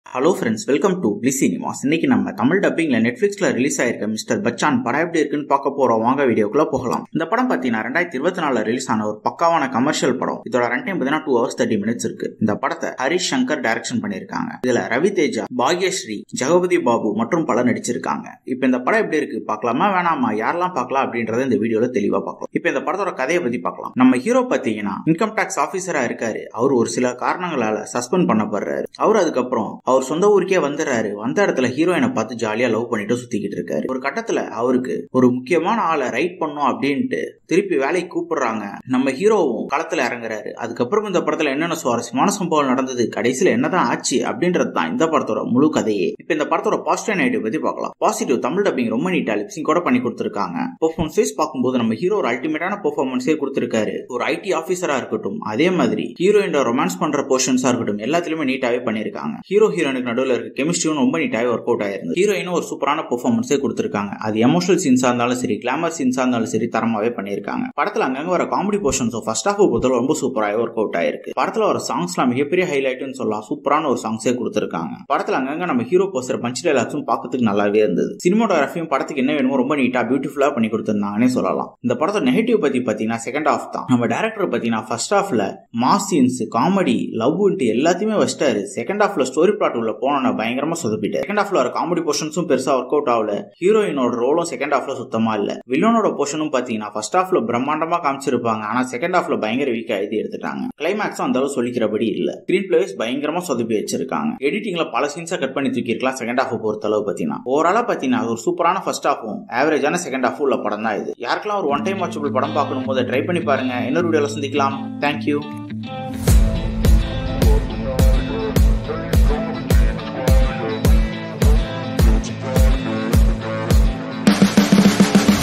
hello friends welcome to பிளி cinemas இன்னைக்கு நம்ம தமிழ் டப்பிங்ல நெட்ஃபிளிக்ஸ்ல ரிலீஸ் ஆயிருக்க மிஸ்டர் பச்சான் படம் எப்படி இருக்குன்னு பார்க்க போறோம் வாங்க வீடியோக்குள்ள போகலாம் இந்த படம் பார்த்தீங்கன்னா ரெண்டாயிரத்தி இருபத்தி நாலுல ரிலீஸ் ஆன ஒரு பக்காவான கமர்ஷியல் படம் இதோட ரன் டைம் பார்த்தீங்கன்னா டூ ஹவர்ஸ் தேர்ட்டி மினிட்ஸ் இருக்கு இந்த படத்தை ஹரிஷ் சங்கர் டைரக்ஷன் பண்ணியிருக்காங்க இதுல ரவி தேஜா பாக்யஸ்ரீ ஜெகபதி பாபு மற்றும் பலர் நடிச்சிருக்காங்க இப்போ இந்த படம் எப்படி இருக்கு பார்க்கலாமா வேணாமா யாரெல்லாம் பார்க்கலாம் அப்படின்றத இந்த வீடியோல தெளிவா பார்க்கலாம் இப்போ இந்த படத்தோட கதையை பத்தி பார்க்கலாம் நம்ம ஹீரோ பார்த்தீங்கன்னா இன்கம் டாக்ஸ் ஆபீசரா இருக்காரு அவர் ஒரு சில காரணங்களால சஸ்பெண்ட் பண்ணப்படுறாரு அவர் அதுக்கப்புறம் அவர் சொந்த ஊருக்கே வந்துடுறாரு வந்த இடத்துல ஹீரோயினை பார்த்து ஜாலியா லவ் பண்ணிட்டு சுத்திக்கிட்டு இருக்காரு ஒரு கட்டத்துல அவருக்கு ஒரு முக்கியமான ஆளை ரைட் பண்ணும் அப்படின்ட்டு திருப்பி வேலைக்கு கூப்பிடுறாங்க நம்ம ஹீரோவும் களத்துல இறங்குறாரு அதுக்கப்புறம் இந்த படத்துல என்னென்ன சுவாரஸ்யமான சம்பவம் நடந்தது கடைசியில என்னதான் ஆச்சு அப்படின்றது தான் இந்த படத்தோட முழு கதையே இப்ப இந்த படத்தோட பாசிட்டிவ் நெகட்டிவ் பத்தி பார்க்கலாம் பாசிட்டிவ் தமிழ் டப்பிங் ரொம்ப நீட்டா லிப்சிங் கூட பண்ணி கொடுத்துருக்காங்க பெர்ஃபார்மன்ஸ் வைஸ் பார்க்கும்போது நம்ம ஹீரோ ஒரு அல்டிமேட்டான பெர்ஃபார்மன்ஸே கொடுத்திருக்காரு ஒரு ஐடி ஆஃபீஸரா இருக்கட்டும் அதே மாதிரி ஹீரோயின் ரொமான்ஸ் பண்ற போர்ஷன்ஸா இருக்கட்டும் எல்லாத்துலயுமே நீட்டாவே பண்ணிருக்காங்க ஹீரோ ஹீரோயினுக்கு நடுவில் இருக்க கெமிஸ்ட்ரியும் ரொம்ப நீட்டாவே ஒர்க் அவுட் ஆயிருந்தது ஹீரோயினும் ஒரு சூப்பரான பெர்ஃபார்மன்ஸே கொடுத்திருக்காங்க அது எமோஷனல் சீன்ஸா இருந்தாலும் சரி கிளாமர் சீன்ஸா இருந்தாலும் சரி தரமாவே பண்ணிருக்காங்க படத்துல அங்கங்க வர காமெடி போர்ஷன்ஸும் ஃபர்ஸ்ட் ஹாஃப் பொறுத்தவரை ரொம்ப சூப்பராகவே ஒர்க் அவுட் ஆயிருக்கு படத்துல வர சாங்ஸ்லாம் மிகப்பெரிய ஹைலைட்னு சொல்லலாம் சூப்பரான ஒரு சாங்ஸே கொடுத்திருக்காங்க படத்துல அங்கங்க நம்ம ஹீரோ போஸ்டர் பஞ்ச் டைலாக்ஸும் பார்க்கறதுக்கு நல்லாவே இருந்தது சினிமாட்டோகிராஃபியும் படத்துக்கு என்ன வேணுமோ ரொம்ப நீட்டா பியூட்டிஃபுல்லா பண்ணி கொடுத்திருந்தாங்கன்னே சொல்லலாம் இந்த படத்தோட நெகட்டிவ் பத்தி பாத்தீங்கன்னா செகண்ட் ஹாஃப் தான் நம்ம டேரக்டர் பாத்தீங்கன்னா ஃபர்ஸ்ட் ஹாஃப்ல மாஸ் சீன்ஸ் காமெடி லவ்ன்ட்டு எல்லாத்தையுமே வச்சிட்டாரு செகண்ட் ஹாஃப்ல ஸ்டோரி பிளாட் உள்ள போனோம்னா பயங்கரமா சொதப்பிட்டு செகண்ட் ஹாஃப்ல வர காமெடி போர்ஷன்ஸும் பெருசா ஒர்க் அவுட் ஆகல ஹீரோயினோட ரோலும் செகண்ட் ஹாஃப்ல சுத்தமா இல்ல வில்லனோட போர்ஷனும் பாத்தீங்கன்னா ஃபர்ஸ்ட் ஹாஃப்ல பிரம்மாண்டமா காமிச்சிருப்பாங்க ஆனா செகண்ட் ஹாஃப்ல பயங்கர வீக்கா எழுதி எடுத்துட்டாங்க கிளைமேக்ஸும் அந்த அளவு சொல்லிக்கிறபடி இல்ல ஸ்கிரீன் பிளேஸ் பயங்கரமா சொதப்பி வச்சிருக்காங்க எடிட்டிங்ல பல சீன்ஸா கட் பண்ணி தூக்கிருக்கலாம் செகண்ட் ஹாஃப் பொறுத்த அளவு பாத்தீங்கன்னா ஓவராலா பாத்தீங்கன்னா ஒரு சூப்பரான ஃபர்ஸ்ட் ஹாஃபும் ஆவரேஜான செகண்ட் ஹாஃப் உள்ள படம் தான் இது யாருக்கெல்லாம் ஒரு ஒன் டைம் வாட்சபிள் படம் பார்க்கணும் போது ட்ரை பண்ணி பாருங்க இன்னொரு வீடியோல சந்திக்கலாம் தேங்க்யூ